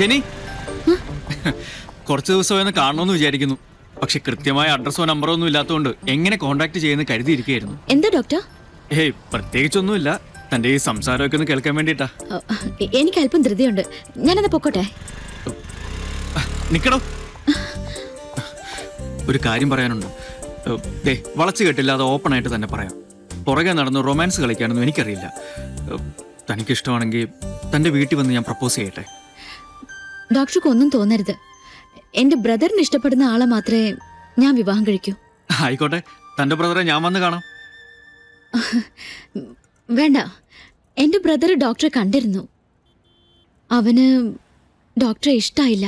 ജെനി കുറച്ച് ദിവസമായി കാണണമെന്ന് വിചാരിക്കുന്നു പക്ഷെ കൃത്യമായ അഡ്രസ്സോ നമ്പറോ ഒന്നും ഇല്ലാത്തതുകൊണ്ട് എങ്ങനെ കോൺടാക്ട് ചെയ്യുന്ന കരുതിയിരിക്കുകയായിരുന്നു എന്താ ഡോക്ടർ ഏയ് പ്രത്യേകിച്ചൊന്നുമില്ല തന്റെ ഈ സംസാരമൊക്കെ ഒന്ന് കേൾക്കാൻ വേണ്ടിയിട്ടാ എ- എനിക്ക് അല്പം ധൃതിയുണ്ട് ഞാനെന്നാ പൊക്കോട്ടെ നിക്കടോ ഒരു കാര്യം പറയാനുണ്ട് ഏ, ദേ വളച്ചു കെട്ടില്ല അത് ഓപ്പൺ ആയിട്ട് തന്നെ പറയാം പുറകെ നടന്ന് റൊമാൻസ് കളിക്കാനൊന്നും എനിക്കറിയില്ല ഏ, തനിക്കിഷ്ടമാണെങ്കിൽ തന്റെ വീട്ടിൽ വന്ന് ഞാൻ പ്രപ്പോസ് ചെയ്യട്ടെ ഡോക്ടർക്ക് ഒന്നും തോന്നരുത് എന്റെ ബ്രദറിന് ഇഷ്ടപ്പെടുന്ന ആളെ മാത്രമേ ഞാൻ വിവാഹം കഴിക്കൂ ആയിക്കോട്ടെ തന്റെ ബ്രദറെ ഞാൻ വന്ന് കാണാം വേണ്ട എന്റെ ബ്രദർ ഡോക്ടറെ കണ്ടിരുന്നു അവന് ഡോക്ടറെ ഇഷ്ടായില്ല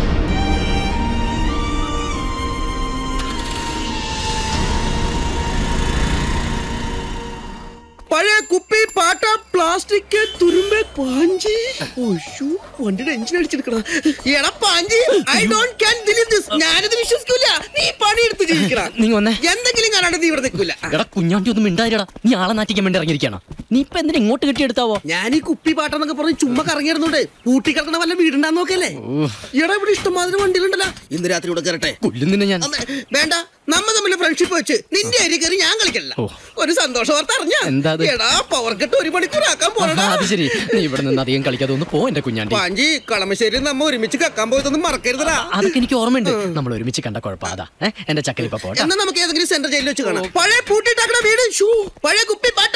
പഴയ കുപ്പി പാട്ട പ്ലാസ്റ്റിക് തുരുമ്പ് പാഞ്ചി ഒയ്യോ, വണ്ടിയുടെ എഞ്ചിൻ അടിച്ചെടുക്കണ എടാ Panchi I don't can believe this ഞാനിത് വിശ്വസിക്കൂല നീ പണിയെടുത്ത് ജീവിക്കണ നീ വന്നേ എന്തെങ്കിലും കാണാണ്ട് നീ ഇവിടെ നിൽക്കൂല എടാ കുഞ്ഞാണ്ടി ഒന്നും മിണ്ടായിരടാ നീ ആളെ നാട്ടിക്കാൻ വേണ്ടി ഇറങ്ങിയിരിക്കണം നീ ഇപ്പൊ എന്തിനാ ഇങ്ങോട്ട് കെട്ടിയെടുത്താവോ ഞാൻ ഈ കുപ്പി പാട്ടെന്നൊക്കെ പറഞ്ഞ് ചുമ്മാ കറങ്ങിയിരുന്നോണ്ട് പൂട്ടി കിടക്കണ വല്ല വീടുണ്ടാന്ന് നോക്കല്ലേ എടാ ഇവിടെ ഇഷ്ടമാതിരി വണ്ടികളുണ്ടല്ലോ ഇന്ന് രാത്രി ഇവിടെ കയറട്ടെ കൊല്ലുന്നില്ല ഞാൻ അമ്മേ, വേണ്ട നമ്മ തമ്മിൽ ഫ്രണ്ട്ഷിപ്പ് വെച്ച് നിന്റെ അരി കയറി ഞാൻ കളിക്കല്ല ഒരു സന്തോഷ വാർത്ത അറിഞ്ഞ എന്താ അത്? എടാ പവർ കട്ട് ഒരു മണിക്കൂർ ആക്കാൻ പോണടാ ആ, അത് ശരി നീ ഇവിടെ നിന്ന് അധികം കളിക്കാതെ ഒന്ന് പോ എന്റെ കുഞ്ഞാണ്ടി പാഞ്ചി കളമശ്ശേരി നമ്മ ഒരുമിച്ച് കക്കാൻ പോയതൊന്നും മറക്കരുതടാ അതൊക്കെ എനിക്ക് ഓർമ്മയുണ്ട് നമ്മൾ ഒരുമിച്ച് കണ്ട കുഴപ്പം അതാ ഏ, എന്റെ ചക്കലിപ്പ പോട്ടെ എന്നാ നമുക്ക് ഏതെങ്കിലും സെൻട്രൽ ജയിലിൽ വെച്ച് കാണാം പഴയ പൂട്ടിട്ടാക്കണ വീട് ഷൂ പഴയ കുപ്പി പാട്ട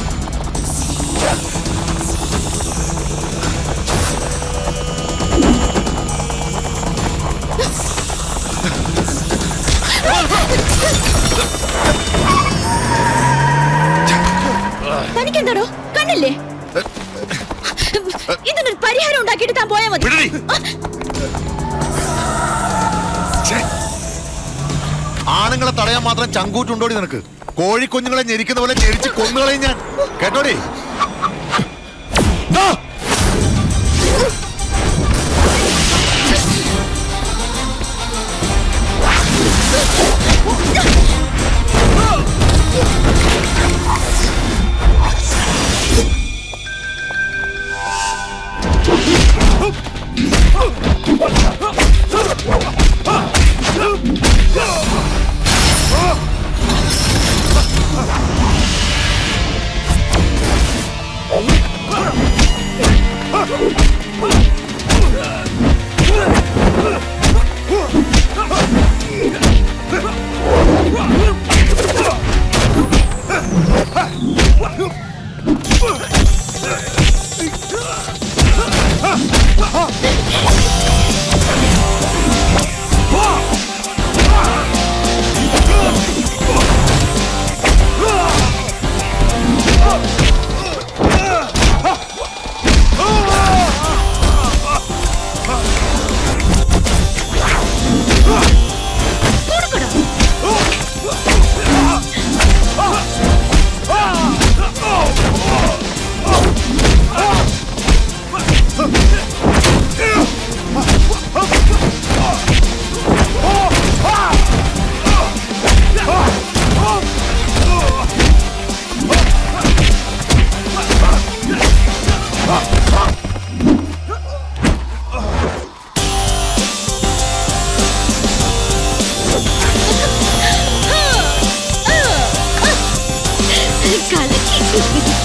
തനിക്കെന്താടോ കണ്ണില്ലേ ഇതിനൊരു പരിഹാരം ഉണ്ടാക്കിയിട്ട് താൻ പോയാ മതി ആണുങ്ങളെ തടയാൻ മാത്രം ചങ്കൂറ്റുണ്ടോടി നിനക്ക് കോഴിക്കുഞ്ഞുങ്ങളെ ഞെരിക്കുന്ന പോലെ ഞെരിച്ച് കൊന്നുകളയും ഞാൻ കേട്ടോടി ദാ. കലക്കി